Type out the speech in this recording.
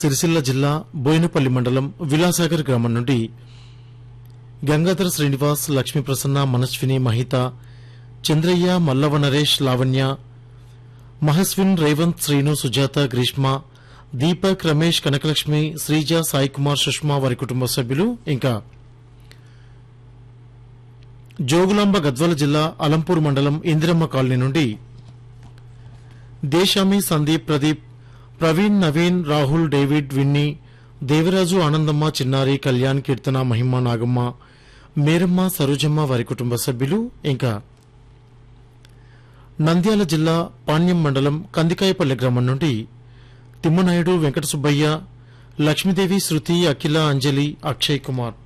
సిరిసిల్ల జిల్లా బోయినపల్లి మండలం విలాసాగర్ గ్రామం నుండి గంగాధర శ్రీనివాస్ లక్ష్మీప్రసన్న మనస్విని మహిత చంద్రయ్య మల్లవ నరేష్ లావణ్య మహస్విన్ రేవంత్ శ్రీను సుజాత గ్రీష్మ దీపక్ రమేష్ కనకలక్ష్మి శ్రీజ సాయి కుమార్ సుష్మా వారి కుటుంబ సభ్యులు ఇంకా జోగులాంబ గద్వాల జిల్లా అలంపూర్ మండలం ఇందిరమ్మ కాలనీ నుండి దేశామి సందీప్ ప్రదీప్ ప్రవీణ్ నవీన్ రాహుల్ డేవిడ్ విన్నీ దేవరాజు ఆనందమ్మ చిన్నారి కళ్యాణ్ కీర్తన మహిమ నాగమ్మ మేరమ్మ సరోజమ్మ వారి కుటుంబ సభ్యులు ఇంకా నంద్యాల జిల్లా పాణ్యం మండలం కందికాయపల్లె గ్రామం నుండి తిమ్మనాయుడు వెంకట సుబ్బయ్య లక్ష్మీదేవి శృతి అఖిల అంజలి అక్షయ్ కుమార్